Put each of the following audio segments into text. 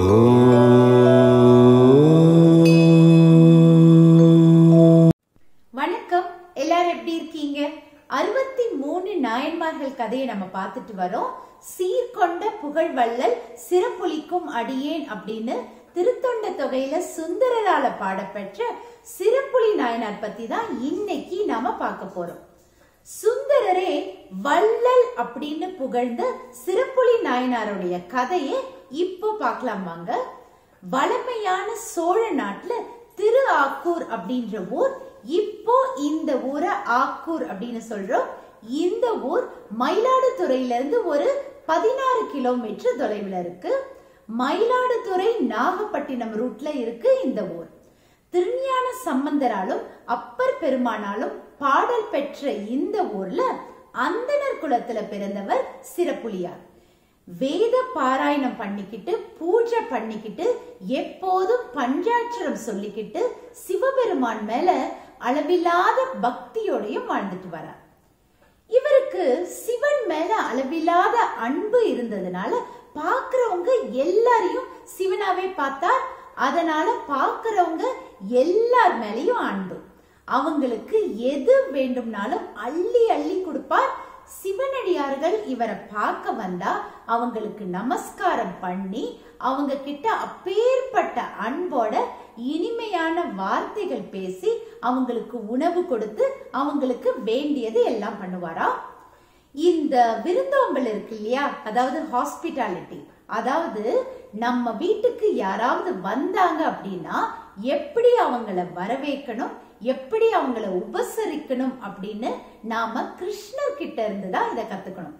வணக்கம் எல்லாரும் எப்படி இருக்கீங்க அறுபத்தி மூணு நாயன்மார்கள் கதையை நம்ம பார்த்துட்டு வரோம் சீர்கொண்ட புகழ்வள்ளல் சிறப்புலிக்கும் அடியேன் அப்படின்னு திருத்தொண்ட தொகையில சுந்தரரால பாடப்பெற்ற சிறப்புலி நாயனார் பத்தி தான் இன்னைக்கு நாம பார்க்க போறோம் சுந்தரரே வள்ளல் அப்படின்னு புகழ்ந்த சிறப்புலி நாயனாருடைய கதையை இப்போ பார்க்கலாம் வாங்க வளமையான சோழ நாட்டுல திரு ஆக்கூர் அப்படின்ற ஊர் இப்போ இந்த ஊரை ஆக்கூர் அப்படின்னு சொல்றோம் இந்த ஊர் மயிலாடுதுறையில இருந்து ஒரு பதினாறு கிலோமீட்டர் தொலைவில் இருக்கு மயிலாடுதுறை நாகப்பட்டினம் ரூட்ல இருக்கு இந்த ஊர் திருஞான சம்பந்தராலும் அப்பர் பெருமானாலும் பாடல் பெற்ற இந்த ஊர்ல அந்தனர் குலத்துல பிறந்தவர் சிறப்புலியார் வேத பாராயணம் பண்ணிக்கிட்டு பூஜை பண்ணிக்கிட்டு எப்போதும் பஞ்சாட்சரம் சொல்லிக்கிட்டு சிவபெருமான் மேல அளவில்லாத பக்தியோடையும் வாழ்ந்துட்டு வரார் இவருக்கு சிவன் மேல அளவில்லாத அன்பு இருந்ததுனால பாக்குறவங்க எல்லாரையும் சிவனாவே பார்த்தார் அதனால பாக்குறவங்க எல்லார் மேலயும் அன்பு அவங்களுக்கு எது வேண்டும்னாலும் அள்ளி அள்ளி கொடுப்பார் சிவனடியார்கள் இவரை பார்க்க வந்தா அவங்களுக்கு நமஸ்காரம் பண்ணி அவங்க கிட்ட அப்பேற்பட்ட அன்போட இனிமையான வார்த்தைகள் பேசி அவங்களுக்கு உணவு கொடுத்து அவங்களுக்கு வேண்டியது எல்லாம் பண்ணுவாரா இந்த விருந்தோம்பல் இருக்கு இல்லையா அதாவது ஹாஸ்பிட்டாலிட்டி அதாவது நம்ம வீட்டுக்கு யாராவது வந்தாங்க அப்படின்னா எப்படி அவங்கள வரவேற்கணும் எப்படி அவங்கள உபசரிக்கணும் அப்படின்னு நாம கிருஷ்ணர் கிட்ட இருந்து தான் இதை கத்துக்கணும்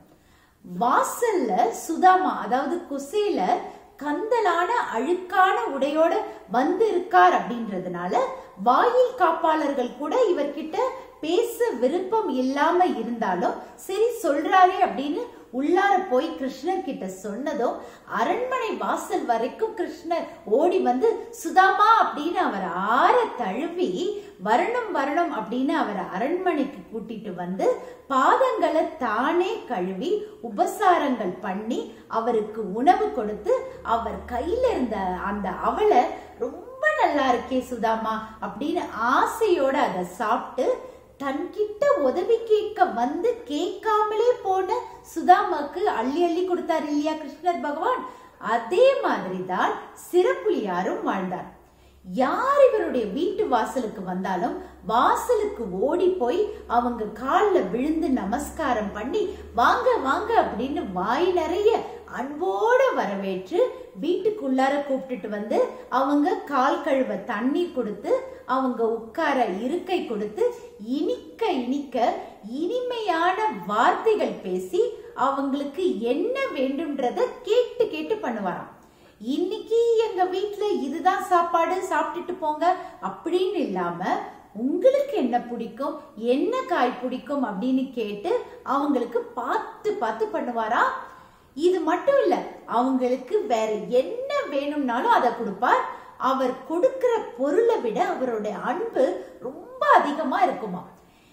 வாசல்ல சுதாமா அதாவது குசேல கந்தலான அழுக்கான உடையோட வந்து இருக்கார் அப்படின்றதுனால வாயில் காப்பாளர்கள் கூட இவர்கிட்ட பேச விருப்பம் இல்லாம இருந்தாலும் சரி சொல்றாரே அப்படின்னு உள்ளார போய் கிருஷ்ணர் கிட்ட சொன்னதும் அரண்மனை வாசல் வரைக்கும் கிருஷ்ணர் ஓடி வந்து சுதாமா அப்படின்னு அவர் ஆற தழுவி வரணும் வரணும் அப்படின்னு அவரை அரண்மனைக்கு கூட்டிட்டு வந்து பாதங்களை தானே கழுவி உபசாரங்கள் பண்ணி அவருக்கு உணவு கொடுத்து அவர் கையில இருந்த அந்த அவளை ரொம்ப நல்லா இருக்கே சுதாமா அப்படின்னு ஆசையோட அதை சாப்பிட்டு தன்கிட்ட உதவி கேட்க வந்து கேட்காமலே போன சுதாமாக்கு அள்ளி அள்ளி கொடுத்தார் இல்லையா கிருஷ்ணர் பகவான் அதே மாதிரிதான் சிறப்புலியாரும் வாழ்ந்தார் யார் இவருடைய வீட்டு வாசலுக்கு வந்தாலும் வாசலுக்கு ஓடி போய் அவங்க காலில் விழுந்து நமஸ்காரம் பண்ணி வாங்க வாங்க அப்படின்னு வாய் நிறைய அன்போட வரவேற்று வீட்டுக்குள்ளார கூப்பிட்டுட்டு வந்து அவங்க கால் கழுவ தண்ணீர் கொடுத்து அவங்க உட்கார இருக்கை கொடுத்து இனிக்க இனிக்க இனிமையான வார்த்தைகள் பேசி அவங்களுக்கு என்ன வேண்டும்ன்றத கேட்டு கேட்டு பண்ணுவாராம் இன்னைக்கு எங்க வீட்ல இதுதான் சாப்பாடு சாப்பிட்டுட்டு போங்க அப்படின்னு இல்லாம உங்களுக்கு என்ன பிடிக்கும் என்ன காய் பிடிக்கும் அப்படின்னு கேட்டு அவங்களுக்கு பார்த்து பார்த்து பண்ணுவாரா இது மட்டும் இல்ல அவங்களுக்கு வேற என்ன வேணும்னாலும் அதை கொடுப்பார் அவர் கொடுக்கிற பொருளை விட அவருடைய அன்பு ரொம்ப அதிகமா இருக்குமா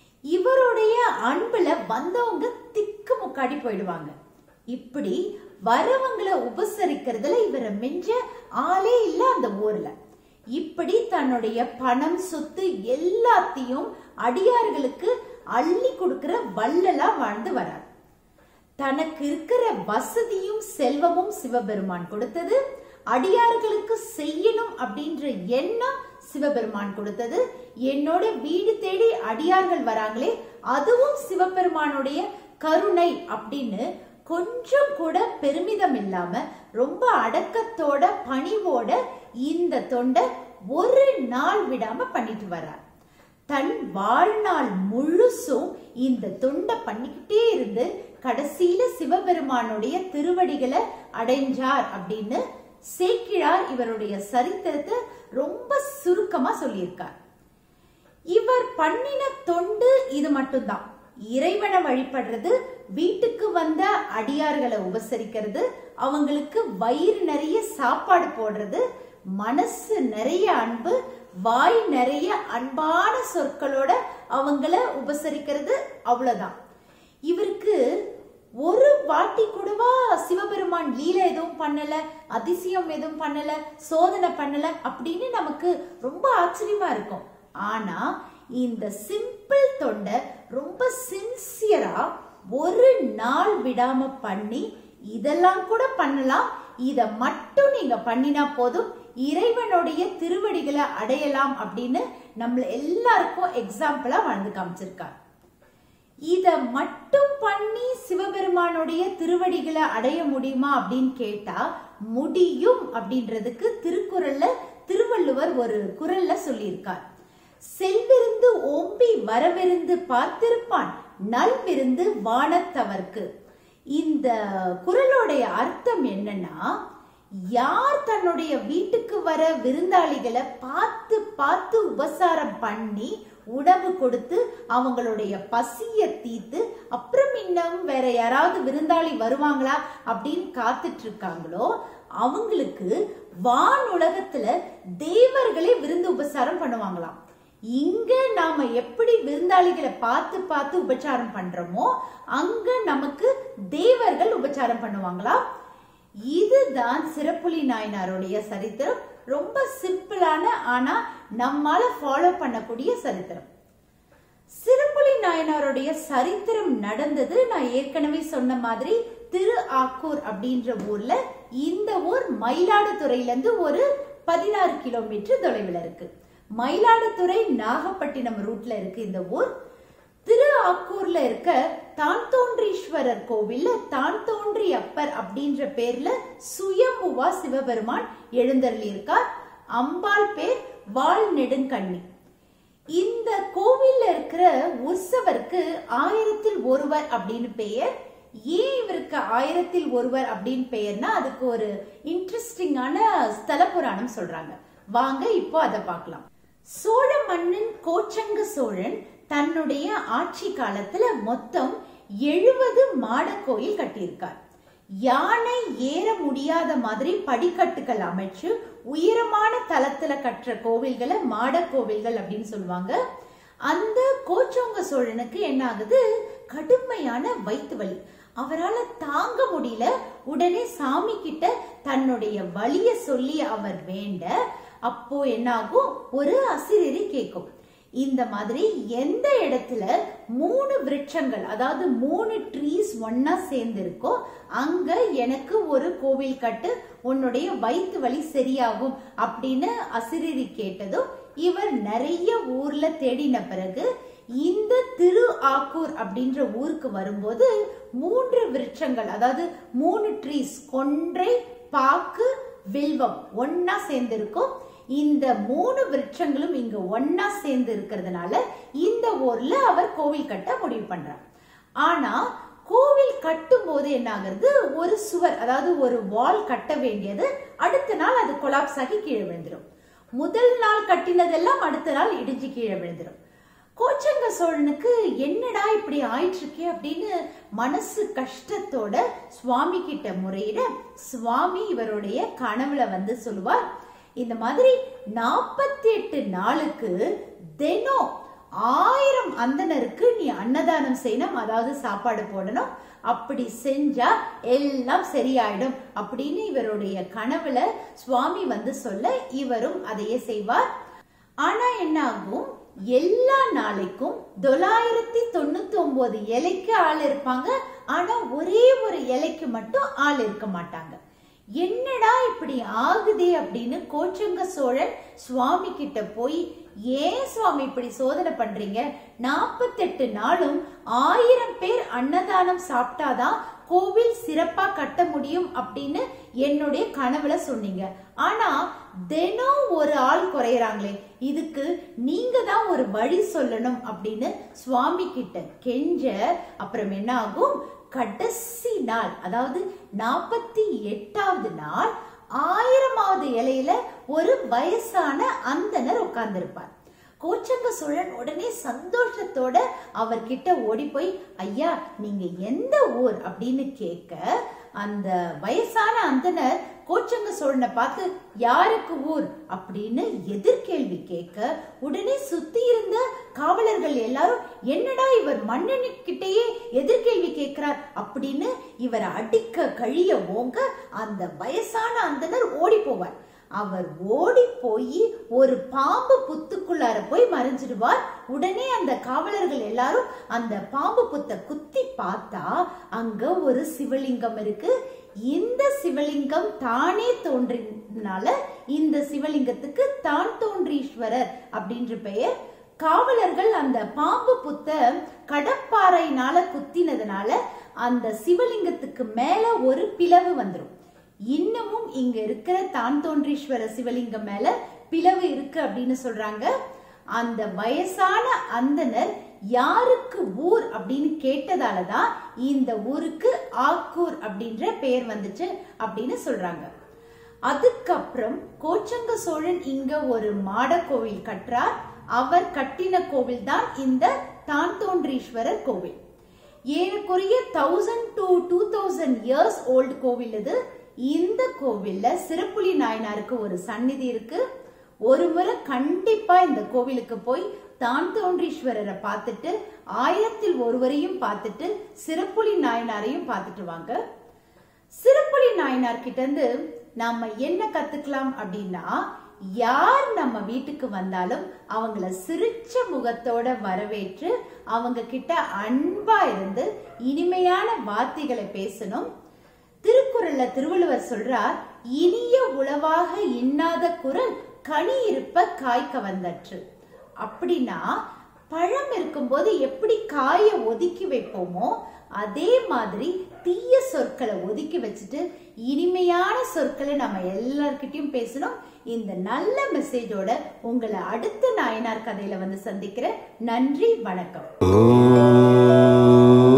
இவருடைய அன்புல வந்தவங்க திக்கு முக்காடி போயிடுவாங்க இப்படி வரவங்களை உபசரிக்கிறதுல இவரை மிஞ்ச ஆளே இல்ல அந்த ஊர்ல இப்படி தன்னுடைய பணம் சொத்து எல்லாத்தையும் அடியார்களுக்கு அள்ளி கொடுக்கிற வள்ளலா வாழ்ந்து வரார் தனக்கு இருக்கிற வசதியும் செல்வமும் சிவபெருமான் கொடுத்தது அடியார்களுக்கு செய்யணும் அப்படின்ற எண்ணம் சிவபெருமான் கொடுத்தது என்னோட வீடு தேடி அடியார்கள் வராங்களே அதுவும் சிவபெருமானுடைய கருணை அப்படின்னு கொஞ்சம் கூட பெருமிதம் இல்லாம ரொம்ப அடக்கத்தோட பணிவோட இந்த தொண்டை ஒரு நாள் விடாம பண்ணிட்டு வர்றார் தன் வாழ்நாள் முழுசும் இந்த தொண்டை பண்ணிக்கிட்டே இருந்து கடைசியில சிவபெருமானுடைய திருவடிகளை அடைஞ்சார் அப்படின்னு சேக்கிழார் இவருடைய சரித்திரத்தை ரொம்ப சுருக்கமா சொல்லியிருக்கார் இவர் பண்ணின தொண்டு இது மட்டும்தான் இறைவனை வழிபடுறது வீட்டுக்கு வந்த அடியார்களை உபசரிக்கிறது அவங்களுக்கு வயிறு நிறைய சாப்பாடு போடுறது மனசு நிறைய அன்பு வாய் நிறைய அன்பான சொற்களோட அவங்கள உபசரிக்கிறது அவ்வளவுதான் இவருக்கு ஒரு வாட்டி கூடவா சிவபெருமான் லீலை எதுவும் பண்ணல அதிசயம் எதுவும் பண்ணல சோதனை பண்ணல அப்படின்னு நமக்கு ரொம்ப ஆச்சரியமா இருக்கும் ஆனா இந்த சிம்பிள் தொண்டை ரொம்ப சின்சியரா ஒரு நாள் விடாம பண்ணி இதெல்லாம் கூட பண்ணலாம் இத மட்டும் நீங்க பண்ணினா போதும் இறைவனுடைய திருவடிகளை அடையலாம் அப்படின்னு நம்மள எல்லாருக்கும் எக்ஸாம்பிளா வாழ்ந்து காமிச்சிருக்கார் இத மட்டும் பண்ணி சிவபெருமானுடைய திருவடிகளை அடைய முடியுமா அப்படின்னு கேட்டா முடியும் அப்படின்றதுக்கு திருக்குறள்ல திருவள்ளுவர் ஒரு குரல்ல சொல்லியிருக்கார் செல்விருந்து ஓம்பி வரவிருந்து பார்த்திருப்பான் நல்விருந்து வானத்தவர்க்கு இந்த குரலோடைய அர்த்தம் என்னன்னா யார் தன்னுடைய வீட்டுக்கு வர விருந்தாளிகளை பார்த்து பார்த்து உபசாரம் பண்ணி உணவு கொடுத்து அவங்களுடைய பசிய தீர்த்து அப்புறம் இன்னும் வேற யாராவது விருந்தாளி வருவாங்களா அப்படின்னு காத்துட்டு இருக்காங்களோ அவங்களுக்கு வான் உலகத்துல தேவர்களே விருந்து உபசாரம் பண்ணுவாங்களாம் இங்க நாம எப்படி விருந்தாளிகளை பார்த்து பார்த்து உபச்சாரம் பண்றோமோ அங்க நமக்கு தேவர்கள் உபச்சாரம் பண்ணுவாங்களாம் இதுதான் சிறப்புலி நாயனாருடைய சரித்திரம் ரொம்ப சிம்பிளான ஆனா நம்மால ஃபாலோ பண்ணக்கூடிய சரித்திரம் சிறுப்புலி நாயனாருடைய சரித்திரம் நடந்தது நான் ஏற்கனவே சொன்ன மாதிரி திரு ஆக்கூர் அப்படின்ற ஊர்ல இந்த ஊர் மயிலாடுதுறையில இருந்து ஒரு பதினாறு கிலோமீட்டர் தொலைவில் இருக்கு மயிலாடுதுறை நாகப்பட்டினம் ரூட்ல இருக்கு இந்த ஊர் திரு ஆக்கூர்ல இருக்க தான் தோன்றீஸ்வரர் கோவில்ல தான் தோன்றி அப்பர் அப்படின்ற பேர்ல சுயம்புவா சிவபெருமான் எழுந்தருளி இருக்கார் அம்பாள் பேர் வால் நெடுங்கண்ணி இந்த கோவில்ல இருக்கிற உற்சவருக்கு ஆயிரத்தில் ஒருவர் அப்படின்னு பெயர் ஏன் இவருக்கு ஆயிரத்தில் ஒருவர் அப்படின்னு பெயர்னா அதுக்கு ஒரு இன்ட்ரெஸ்டிங்கான ஸ்தல புராணம் சொல்றாங்க வாங்க இப்போ அதை பார்க்கலாம் சோழ மன்னன் கோச்சங்க சோழன் தன்னுடைய ஆட்சி காலத்துல மொத்தம் எழுபது மாட கோயில் கட்டியிருக்கார் யானை ஏற முடியாத மாதிரி படிக்கட்டுகள் அமைச்சு உயரமான தளத்துல கட்டுற கோவில்களை மாட கோவில்கள் அப்படின்னு சொல்லுவாங்க அந்த கோச்சோங்க சோழனுக்கு என்ன ஆகுது கடுமையான வயிற்று வலி அவரால் தாங்க முடியல உடனே சாமி கிட்ட தன்னுடைய வலிய சொல்லி அவர் வேண்ட அப்போ என்னாகும் ஒரு அசிரரி கேட்கும் இந்த மாதிரி எந்த இடத்துல மூணு விருட்சங்கள் அதாவது மூணு ட்ரீஸ் ஒன்னா சேர்ந்து இருக்கோ அங்க எனக்கு ஒரு கோவில் கட்டு உன்னுடைய வயிற்று வலி சரியாகும் அப்படின்னு அசிரிரி கேட்டதும் இவர் நிறைய ஊர்ல தேடின பிறகு இந்த திரு ஆக்கூர் அப்படின்ற ஊருக்கு வரும்போது மூன்று விருட்சங்கள் அதாவது மூணு ட்ரீஸ் கொன்றை பாக்கு வில்வம் ஒன்னா சேர்ந்திருக்கும் இந்த மூணு விருட்சங்களும் இங்க ஒன்னா சேர்ந்து இருக்கிறதுனால இந்த ஊர்ல அவர் கோவில் கட்ட முடிவு பண்றார் ஆனா கோவில் கட்டும் போது என்ன ஆகுறது ஒரு சுவர் அதாவது ஒரு வால் கட்ட வேண்டியது அடுத்த நாள் அது கொலாப்ஸ் ஆகி கீழே விழுந்துடும் முதல் நாள் கட்டினதெல்லாம் அடுத்த நாள் இடிஞ்சு கீழே விழுந்துடும் கோச்சங்க சோழனுக்கு என்னடா இப்படி ஆயிட்டு இருக்கே அப்படின்னு மனசு கஷ்டத்தோட சுவாமி கிட்ட முறையிட சுவாமி இவருடைய கனவுல வந்து சொல்லுவார் இந்த மாதிரி நாற்பத்தி எட்டு நாளுக்கு தினம் ஆயிரம் அந்தனருக்கு நீ அன்னதானம் செய்யணும் அதாவது சாப்பாடு போடணும் அப்படி செஞ்சா எல்லாம் சரியாயிடும் அப்படின்னு இவருடைய கனவுல சுவாமி வந்து சொல்ல இவரும் அதையே செய்வார் ஆனா என்ன ஆகும் எல்லா நாளைக்கும் தொள்ளாயிரத்தி தொண்ணூத்தி ஒன்பது இலைக்கு ஆள் இருப்பாங்க ஆனா ஒரே ஒரு இலைக்கு மட்டும் ஆள் இருக்க மாட்டாங்க என்னடா இப்படி ஆகுதே அப்படின்னு கோச்சங்க சோழன் சுவாமி கிட்ட போய் ஏன் சுவாமி இப்படி சோதனை பண்றீங்க நாற்பத்தெட்டு நாளும் ஆயிரம் பேர் அன்னதானம் சாப்பிட்டாதான் கோவில் சிறப்பா கட்ட முடியும் அப்படின்னு என்னுடைய கனவுல சொன்னீங்க ஆனா தினம் ஒரு ஆள் குறையறாங்களே இதுக்கு நீங்க தான் ஒரு வழி சொல்லணும் அப்படின்னு சுவாமி கிட்ட கெஞ்ச அப்புறம் என்ன ஆகும் கடைசி நாள் அதாவது நாற்பத்தி எட்டாவது நாள் ஆயிரமாவது இலையில ஒரு வயசான அந்தனர் உட்கார்ந்திருப்பார் கோச்சங்க சோழன் உடனே சந்தோஷத்தோட அவர்கிட்ட ஓடி போய் ஐயா நீங்க எந்த ஊர் அப்படின்னு கேட்க அந்த வயசான அந்தனர் கோச்சங்க சோழனை பார்த்து யாருக்கு ஊர் அப்படின்னு எதிர்கேள்வி கேட்க உடனே சுத்தி இருந்த காவலர்கள் எல்லாரும் என்னடா இவர் மன்னனுக்கிட்டேயே எதிர்கேள்வி கேட்கிறார் அப்படின்னு இவரை அடிக்க கழிய ஓங்க அந்த வயசான அந்தனர் ஓடி போவார் அவர் ஓடி போய் ஒரு பாம்பு புத்துக்குள்ளார போய் மறைஞ்சிடுவார் உடனே அந்த காவலர்கள் எல்லாரும் அந்த பாம்பு புத்தை குத்தி பார்த்தா அங்க ஒரு சிவலிங்கம் இருக்கு இந்த சிவலிங்கம் தானே தோன்றினால இந்த சிவலிங்கத்துக்கு தான் தோன்றீஸ்வரர் அப்படின்ற பெயர் காவலர்கள் அந்த பாம்பு புத்த கடப்பாறையினால குத்தினதுனால அந்த சிவலிங்கத்துக்கு மேல ஒரு பிளவு வந்துரும் இன்னமும் இங்க இருக்கிற தான் தோன்றீஸ்வர சிவலிங்கம் மேல பிளவு இருக்கு அப்படின்னு சொல்றாங்க அந்த வயசான அந்தனர் யாருக்கு ஊர் அப்படின்னு கேட்டதாலதான் இந்த ஊருக்கு ஆக்கூர் அப்படின்ற பெயர் வந்துச்சு அப்படின்னு சொல்றாங்க அதுக்கப்புறம் கோச்சங்க சோழன் இங்க ஒரு மாட கோவில் கட்டுறார் அவர் கட்டின கோவில் தான் இந்த தான் தோன்றீஸ்வரர் கோவில் ஏறக்குறைய thousand to two thousand years old கோவில் இது இந்த கோவில்ல சிறப்புலி நாயனாருக்கு ஒரு சந்நிதி இருக்கு ஒரு முறை கண்டிப்பா இந்த கோவிலுக்கு போய் தான் தோன்றீஸ்வரரை பார்த்துட்டு ஆயிரத்தில் ஒருவரையும் பார்த்துட்டு சிறப்புலி நாயனாரையும் பார்த்துட்டு வாங்க சிறப்புலி நாயனார் கிட்ட இருந்து நாம என்ன கத்துக்கலாம் அப்படின்னா யார் நம்ம வீட்டுக்கு வந்தாலும் அவங்கள சிரிச்ச முகத்தோட வரவேற்று அவங்க கிட்ட அன்பா இருந்து இனிமையான வார்த்தைகளை பேசணும் திருக்குறள்ல திருவள்ளுவர் சொல்றார் இனிய உளவாக இன்னாத குரல் கனி இருப்ப காய்க்க வந்தற்று அப்படின்னா பழம் இருக்கும்போது எப்படி காய ஒதுக்கி வைப்போமோ அதே மாதிரி தீய சொற்களை ஒதுக்கி வச்சுட்டு இனிமையான சொற்களை நம்ம எல்லார்கிட்டயும் பேசணும் இந்த நல்ல மெசேஜோட உங்களை அடுத்த நாயனார் கதையில வந்து சந்திக்கிறேன் நன்றி வணக்கம் ஓம்